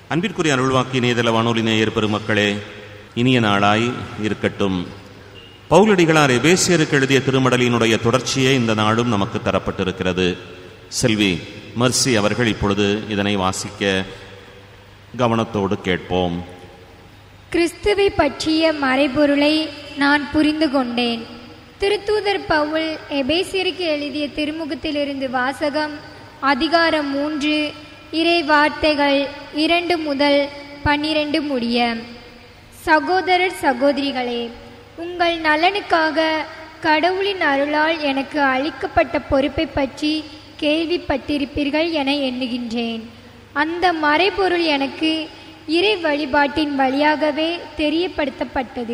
அன்பிற்குரிய அருள்வாக்கி நேதல வானொலி நேயர் பெருமக்களே இனிய நாளாய் இருக்கட்டும் பவுலடிகளார் எபேசியருக்கு எழுதிய திருமடலினுடைய தொடர்ச்சியே இந்த நாளும் நமக்கு தரப்பட்டிருக்கிறது செல்வி மர்சி அவர்கள் இப்பொழுது இதனை வாசிக்க கவனத்தோடு கேட்போம் கிறிஸ்துவை பற்றிய மறைபொருளை நான் புரிந்து கொண்டேன் திருத்தூதர் பவுல் எபேசியருக்கு எழுதிய திருமுகத்திலிருந்து வாசகம் அதிகாரம் மூன்று இறை வார்த்தைகள் இரண்டு முதல் பன்னிரண்டு முடிய சகோதரர் சகோதரிகளே உங்கள் நலனுக்காக கடவுளின் அருளால் எனக்கு அளிக்கப்பட்ட பொறுப்பை பற்றி கேள்விப்பட்டிருப்பீர்கள் என எண்ணுகின்றேன் அந்த மறைபொருள் எனக்கு இறை வழிபாட்டின் வழியாகவே தெரியப்படுத்தப்பட்டது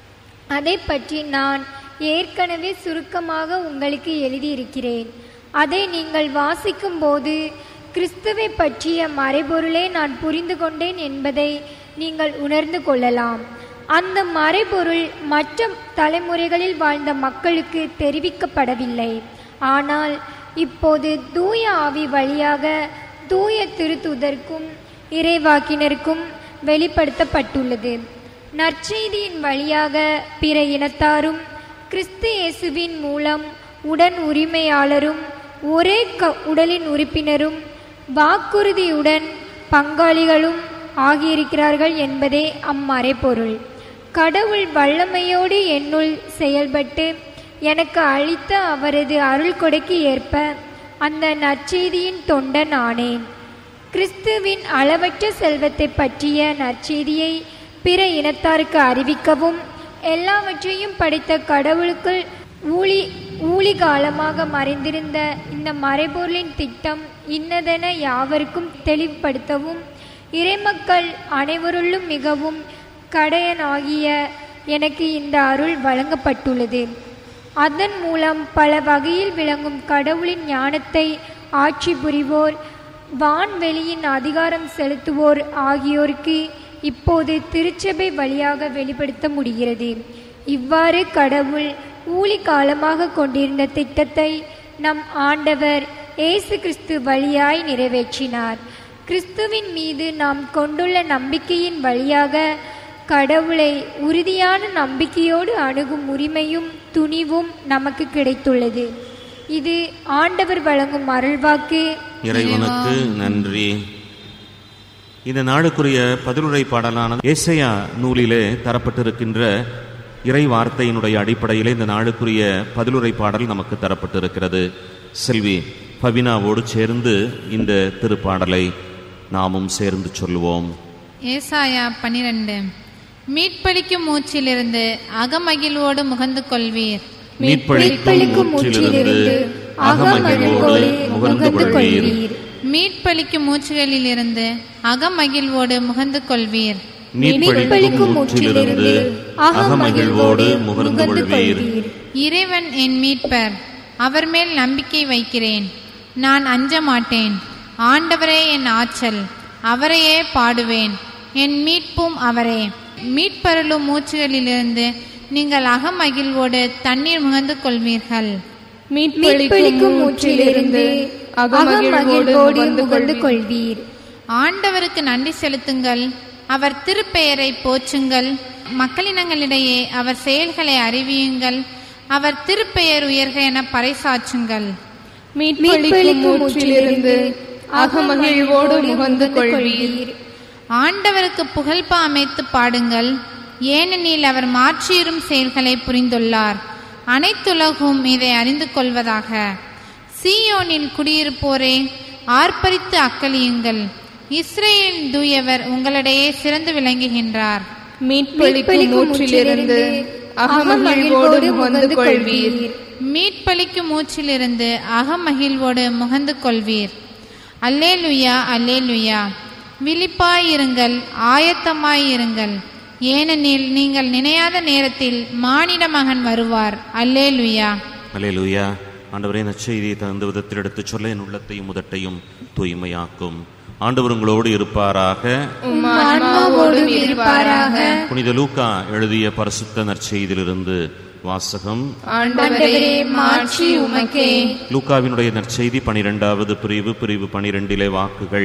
அதை பற்றி நான் ஏற்கனவே சுருக்கமாக உங்களுக்கு எழுதியிருக்கிறேன் அதை நீங்கள் வாசிக்கும்போது கிறிஸ்துவை பற்றிய மறைபொருளை நான் புரிந்து கொண்டேன் என்பதை நீங்கள் உணர்ந்து கொள்ளலாம் அந்த மறைபொருள் மற்ற தலைமுறைகளில் வாழ்ந்த மக்களுக்கு தெரிவிக்கப்படவில்லை ஆனால் இப்போது தூய ஆவி வழியாக தூய திருத்துதற்கும் இறைவாக்கினருக்கும் வெளிப்படுத்தப்பட்டுள்ளது நற்செய்தியின் வழியாக பிற இனத்தாரும் கிறிஸ்து இயேசுவின் மூலம் உடன் உரிமையாளரும் ஒரே க உடலின் உறுப்பினரும் வாக்குறுதியுடன் பங்காளிகளும் ஆகியிருக்கிறார்கள் என்பதே அம்மறைபொருள் கடவுள் வல்லமையோடு என்னுள் செயல்பட்டு எனக்கு அளித்த அவரது அருள் கொடைக்கு ஏற்ப அந்த நற்செய்தியின் தொண்டன் ஆனேன் கிறிஸ்துவின் அளவற்ற செல்வத்தை பற்றிய நற்செய்தியை பிற இனத்தாருக்கு அறிவிக்கவும் எல்லாவற்றையும் படைத்த கடவுளுக்குள் ஊழி ஊழி காலமாக மறைந்திருந்த இந்த மறைபொருளின் திட்டம் இன்னதென யாவருக்கும் தெளிவுபடுத்தவும் இறைமக்கள் அனைவருள்ளும் மிகவும் கடையனாகிய எனக்கு இந்த அருள் வழங்கப்பட்டுள்ளது அதன் மூலம் பல வகையில் விளங்கும் கடவுளின் ஞானத்தை ஆட்சி புரிவோர் வான்வெளியின் அதிகாரம் செலுத்துவோர் ஆகியோருக்கு இப்போது திருச்சபை வழியாக வெளிப்படுத்த முடிகிறது இவ்வாறு கடவுள் ஊழி காலமாக கொண்டிருந்த திட்டத்தை நம் ஆண்டவர் இயேசு கிறிஸ்து வழியாய் நிறைவேற்றினார் கிறிஸ்துவின் மீது நாம் கொண்டுள்ள நம்பிக்கையின் வழியாக கடவுளை உறுதியான நம்பிக்கையோடு அணுகும் உரிமையும் துணிவும் நமக்கு கிடைத்துள்ளது இது ஆண்டவர் வழங்கும் அருள்வாக்கு இறைவனுக்கு நன்றி இந்த நாளுக்குரிய பதிலுரை பாடலான ஏசையா நூலிலே தரப்பட்டிருக்கின்ற இறை வார்த்தையினுடைய அடிப்படையிலே இந்த நாளுக்குரிய பதிலுரை பாடல் நமக்கு தரப்பட்டிருக்கிறது செல்வி பவினாவோடு சேர்ந்து இந்த திருப்பாடலை நாமும் சேர்ந்து சொல்லுவோம் ஏசாயா பனிரெண்டு மீட்பளிக்கும் மூச்சிலிருந்து அகமகிழ்வோடு முகந்து கொள்வீர் மீட்பளிக்கும் மூச்சிலிருந்து அகமகிழ்வோடு முகர்ந்து கொள்வீர் மீட்பளிக்கும் மூச்சுகளிலிருந்து அகமகிழ்வோடு முகந்து கொள்வீர் மீட்பளிக்கும் மூச்சிலிருந்து அகமகிழ்வோடு முகர்ந்து கொள்வீர் இறைவன் என் மீட்பர் அவர் மேல் நம்பிக்கை வைக்கிறேன் நான் அஞ்ச மாட்டேன் ஆண்டவரே என் ஆற்றல் அவரையே பாடுவேன் என் மீட்பும் அவரே மீட்பருளும் மூச்சுகளிலிருந்து நீங்கள் அகமகிழ்வோடு தண்ணீர் முகந்து கொள்வீர்கள் மீட்பளிக்கும் மூச்சிலிருந்து அகமகிழ்வோடு முகந்து கொள்வீர் ஆண்டவருக்கு நன்றி செலுத்துங்கள் அவர் திருப்பெயரை போற்றுங்கள் மக்களினங்களிடையே அவர் செயல்களை அறிவியுங்கள் அவர் திருப்பெயர் உயர்க என பறைசாற்றுங்கள் மீட்பளிக்கும் மூச்சிலிருந்து அகமகிழ்வோடு முகந்து கொள்வீர் ஆண்டவருக்கு புகழ்பா அமைத்து பாடுங்கள் ஏனெனில் அவர் மாற்றியரும் செயல்களை புரிந்துள்ளார் அனைத்துலகும் இதை அறிந்து கொள்வதாக சீயோனில் குடியிருப்போரே ஆர்ப்பரித்து அக்களியுங்கள் இஸ்ரேல் தூயவர் உங்களிடையே சிறந்து விளங்குகின்றார் மீட்பளிக்கும் மூச்சிலிருந்து அகமகிழ்வோடு முகந்து கொள்வீர் மீட்பளிக்கும் மூச்சிலிருந்து அகமகிழ்வோடு முகந்து கொள்வீர் அல்லேலுயா அல்லேலுயா விழிப்பாயிருங்கள் ஆயத்தமாயிருங்கள் ஏனெனில் நீங்கள் நினையாத நேரத்தில் மானிட மகன் வருவார் அல்லேலுயா அல்லேலூயா ஆண்டவரே நற்செய்தியை தகுந்த விதத்தில் எடுத்துச் சொல்ல என் உள்ளத்தையும் முதட்டையும் தூய்மையாக்கும் ஆண்டவர் உங்களோடு இருப்பாராக உம் ஆன்மாவோடும் இருப்பாராக புனித லூக்கா எழுதிய பரிசுத்த நற்செய்தியிலிருந்து வாசகம் ஆண்டவரே மாட்சி உமக்கே லூக்காவினுடைய நற்செய்தி பனிரெண்டாவது பிரிவு பிரிவு பனிரெண்டிலே வாக்குகள்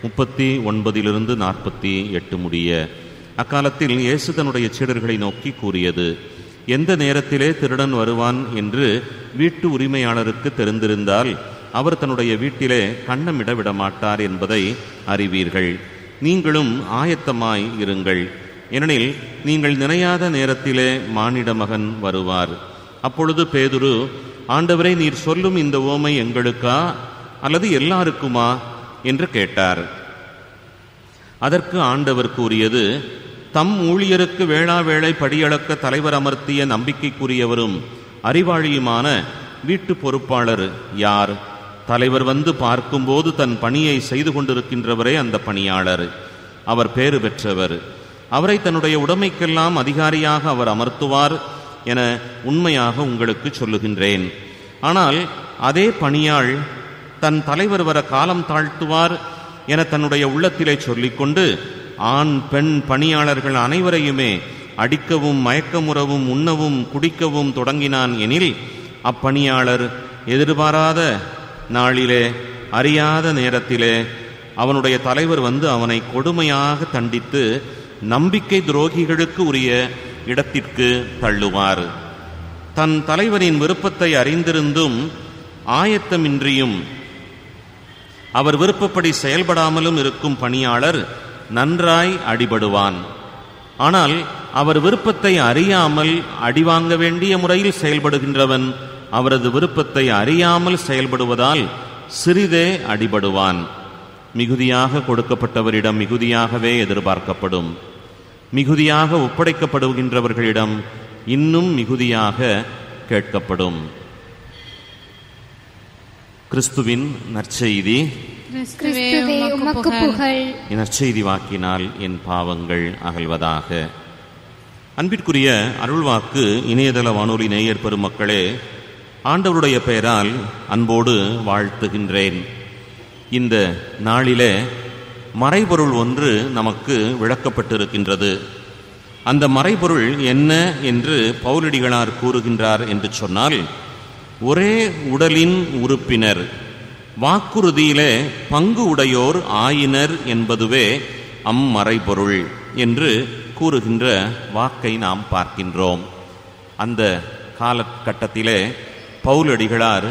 முப்பத்தி ஒன்பதிலிருந்து நாற்பத்தி எட்டு முடிய அக்காலத்தில் இயேசு தன்னுடைய சீடர்களை நோக்கி கூறியது எந்த நேரத்திலே திருடன் வருவான் என்று வீட்டு உரிமையாளருக்கு தெரிந்திருந்தால் அவர் தன்னுடைய வீட்டிலே கண்ணமிட விடமாட்டார் என்பதை அறிவீர்கள் நீங்களும் ஆயத்தமாய் இருங்கள் ஏனெனில் நீங்கள் நினையாத நேரத்திலே மானிட மகன் வருவார் அப்பொழுது பேதுரு ஆண்டவரை நீர் சொல்லும் இந்த ஓமை எங்களுக்கா அல்லது எல்லாருக்குமா என்று கேட்டார் அதற்கு ஆண்டவர் கூறியது தம் ஊழியருக்கு வேளா வேளை படியளக்க தலைவர் அமர்த்திய நம்பிக்கைக்குரியவரும் அறிவாளியுமான வீட்டு பொறுப்பாளர் யார் தலைவர் வந்து பார்க்கும்போது தன் பணியை செய்து கொண்டிருக்கின்றவரே அந்த பணியாளர் அவர் பேறு பெற்றவர் அவரை தன்னுடைய உடைமைக்கெல்லாம் அதிகாரியாக அவர் அமர்த்துவார் என உண்மையாக உங்களுக்கு சொல்லுகின்றேன் ஆனால் அதே பணியாள் தன் தலைவர் வர காலம் தாழ்த்துவார் என தன்னுடைய உள்ளத்திலே சொல்லிக்கொண்டு ஆண் பெண் பணியாளர்கள் அனைவரையுமே அடிக்கவும் மயக்கமுறவும் உண்ணவும் குடிக்கவும் தொடங்கினான் எனில் அப்பணியாளர் எதிர்பாராத நாளிலே அறியாத நேரத்திலே அவனுடைய தலைவர் வந்து அவனை கொடுமையாக தண்டித்து நம்பிக்கை துரோகிகளுக்கு உரிய இடத்திற்கு தள்ளுவார் தன் தலைவரின் விருப்பத்தை அறிந்திருந்தும் ஆயத்தமின்றியும் அவர் விருப்பப்படி செயல்படாமலும் இருக்கும் பணியாளர் நன்றாய் அடிபடுவான் ஆனால் அவர் விருப்பத்தை அறியாமல் அடிவாங்க வேண்டிய முறையில் செயல்படுகின்றவன் அவரது விருப்பத்தை அறியாமல் செயல்படுவதால் சிறிதே அடிபடுவான் மிகுதியாக கொடுக்கப்பட்டவரிடம் மிகுதியாகவே எதிர்பார்க்கப்படும் மிகுதியாக ஒப்படைக்கப்படுகின்றவர்களிடம் இன்னும் மிகுதியாக கேட்கப்படும் கிறிஸ்துவின் நற்செய்தி கிறிஸ்துவே கிறிஸ்துவே உமக்கு உமக்கு புகழ் புகழ் நற்செய்தி வாக்கினால் என் பாவங்கள் அகல்வதாக அன்பிற்குரிய அருள்வாக்கு இணையதள வானொலி நேயர் பெருமக்களே ஆண்டவருடைய பெயரால் அன்போடு வாழ்த்துகின்றேன் இந்த நாளிலே மறைபொருள் ஒன்று நமக்கு விளக்கப்பட்டிருக்கின்றது அந்த மறைபொருள் என்ன என்று பவுலடிகளார் கூறுகின்றார் என்று சொன்னால் ஒரே உடலின் உறுப்பினர் வாக்குறுதியிலே பங்கு உடையோர் ஆயினர் என்பதுவே அம்மறைபொருள் என்று கூறுகின்ற வாக்கை நாம் பார்க்கின்றோம் அந்த காலகட்டத்திலே பவுலடிகளார்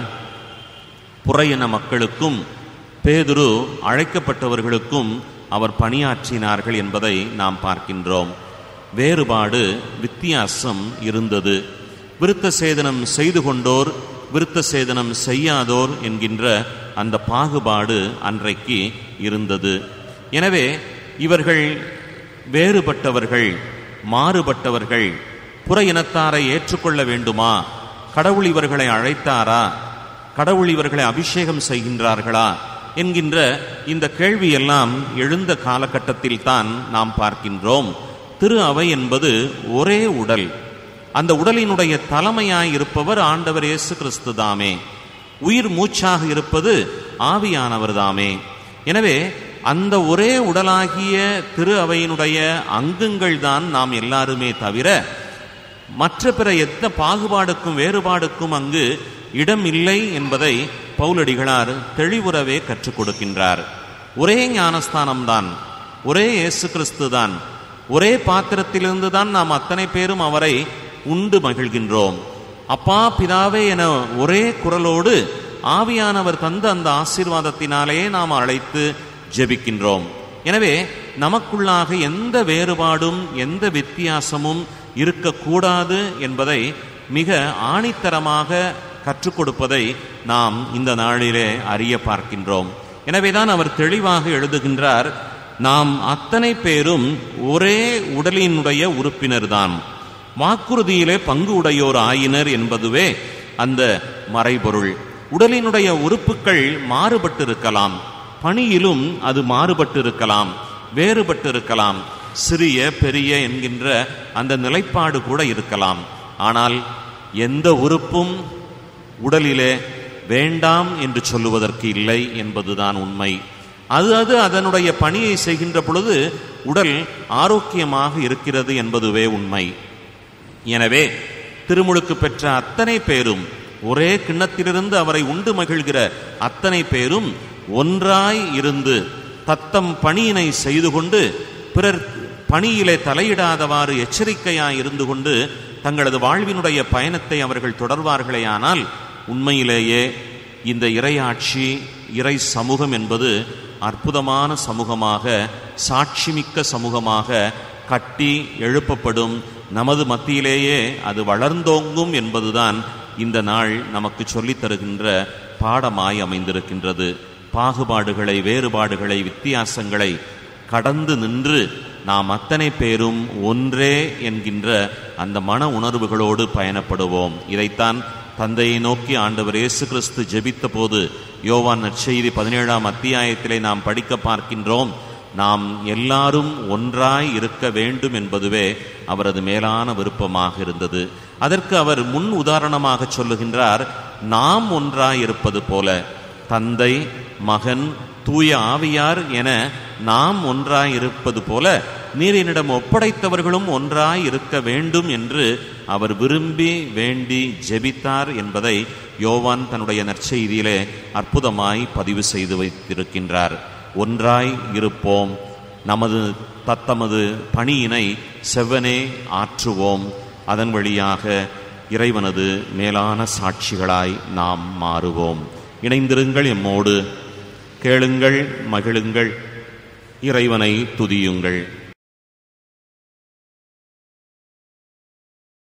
புறையின மக்களுக்கும் பேதுரு அழைக்கப்பட்டவர்களுக்கும் அவர் பணியாற்றினார்கள் என்பதை நாம் பார்க்கின்றோம் வேறுபாடு வித்தியாசம் இருந்தது விருத்த சேதனம் செய்து கொண்டோர் விருத்த சேதனம் செய்யாதோர் என்கின்ற அந்த பாகுபாடு அன்றைக்கு இருந்தது எனவே இவர்கள் வேறுபட்டவர்கள் மாறுபட்டவர்கள் புற இனத்தாரை ஏற்றுக்கொள்ள வேண்டுமா கடவுள் இவர்களை அழைத்தாரா கடவுள் இவர்களை அபிஷேகம் செய்கின்றார்களா என்கின்ற இந்த கேள்வியெல்லாம் எழுந்த காலகட்டத்தில் தான் நாம் பார்க்கின்றோம் திரு அவை என்பது ஒரே உடல் அந்த உடலினுடைய தலைமையாய் இருப்பவர் ஆண்டவர் இயேசு கிறிஸ்து தாமே உயிர் மூச்சாக இருப்பது ஆவியானவர் தாமே எனவே அந்த ஒரே உடலாகிய திரு அவையினுடைய அங்கங்கள் தான் நாம் எல்லாருமே தவிர மற்ற பிற எந்த பாகுபாடுக்கும் வேறுபாடுக்கும் அங்கு இடம் இல்லை என்பதை பவுலடிகளார் தெளிவுறவே கற்றுக் கொடுக்கின்றார் ஒரே ஞானஸ்தானம்தான் ஒரே இயேசு கிறிஸ்து தான் ஒரே பாத்திரத்திலிருந்து தான் நாம் அத்தனை பேரும் அவரை உண்டு மகிழ்கின்றோம் அப்பா பிதாவே என ஒரே குரலோடு ஆவியானவர் தந்த அந்த ஆசீர்வாதத்தினாலேயே நாம் அழைத்து ஜெபிக்கின்றோம் எனவே நமக்குள்ளாக எந்த வேறுபாடும் எந்த வித்தியாசமும் இருக்கக்கூடாது என்பதை மிக ஆணித்தரமாக கற்றுக் கொடுப்பதை நாம் இந்த நாளிலே அறிய பார்க்கின்றோம் எனவேதான் அவர் தெளிவாக எழுதுகின்றார் நாம் அத்தனை பேரும் ஒரே உடலினுடைய உறுப்பினர்தான் வாக்குறுதியிலே பங்கு உடையோர் ஆயினர் என்பதுவே அந்த மறைபொருள் உடலினுடைய உறுப்புகள் மாறுபட்டிருக்கலாம் பணியிலும் அது மாறுபட்டிருக்கலாம் வேறுபட்டிருக்கலாம் சிறிய பெரிய என்கின்ற அந்த நிலைப்பாடு கூட இருக்கலாம் ஆனால் எந்த உறுப்பும் உடலிலே வேண்டாம் என்று சொல்லுவதற்கு இல்லை என்பதுதான் உண்மை அது அது அதனுடைய பணியை செய்கின்ற பொழுது உடல் ஆரோக்கியமாக இருக்கிறது என்பதுவே உண்மை எனவே திருமுழுக்கு பெற்ற அத்தனை பேரும் ஒரே கிண்ணத்திலிருந்து அவரை உண்டு மகிழ்கிற அத்தனை பேரும் ஒன்றாய் இருந்து தத்தம் பணியினை செய்து கொண்டு பிறர் பணியிலே தலையிடாதவாறு எச்சரிக்கையாய் இருந்து கொண்டு தங்களது வாழ்வினுடைய பயணத்தை அவர்கள் தொடர்வார்களேயானால் உண்மையிலேயே இந்த இறையாட்சி இறை சமூகம் என்பது அற்புதமான சமூகமாக சாட்சிமிக்க சமூகமாக கட்டி எழுப்பப்படும் நமது மத்தியிலேயே அது வளர்ந்தோங்கும் என்பதுதான் இந்த நாள் நமக்கு சொல்லித் தருகின்ற பாடமாய் அமைந்திருக்கின்றது பாகுபாடுகளை வேறுபாடுகளை வித்தியாசங்களை கடந்து நின்று நாம் அத்தனை பேரும் ஒன்றே என்கின்ற அந்த மன உணர்வுகளோடு பயணப்படுவோம் இதைத்தான் தந்தையை நோக்கி ஆண்டவர் இயேசு கிறிஸ்து ஜெபித்த போது யோவான் நற்செய்தி பதினேழாம் அத்தியாயத்திலே நாம் படிக்க பார்க்கின்றோம் நாம் எல்லாரும் ஒன்றாய் இருக்க வேண்டும் என்பதுவே அவரது மேலான விருப்பமாக இருந்தது அதற்கு அவர் முன் உதாரணமாக சொல்லுகின்றார் நாம் ஒன்றாய் இருப்பது போல தந்தை மகன் தூய ஆவியார் என நாம் ஒன்றாய் இருப்பது போல நீர் என்னிடம் ஒப்படைத்தவர்களும் ஒன்றாய் இருக்க வேண்டும் என்று அவர் விரும்பி வேண்டி ஜெபித்தார் என்பதை யோவான் தன்னுடைய நற்செய்தியிலே அற்புதமாய் பதிவு செய்து வைத்திருக்கின்றார் ஒன்றாய் இருப்போம் நமது தத்தமது பணியினை செவ்வனே ஆற்றுவோம் அதன் வழியாக இறைவனது மேலான சாட்சிகளாய் நாம் மாறுவோம் இணைந்திருங்கள் எம்மோடு கேளுங்கள் மகிழுங்கள் இறைவனை துதியுங்கள்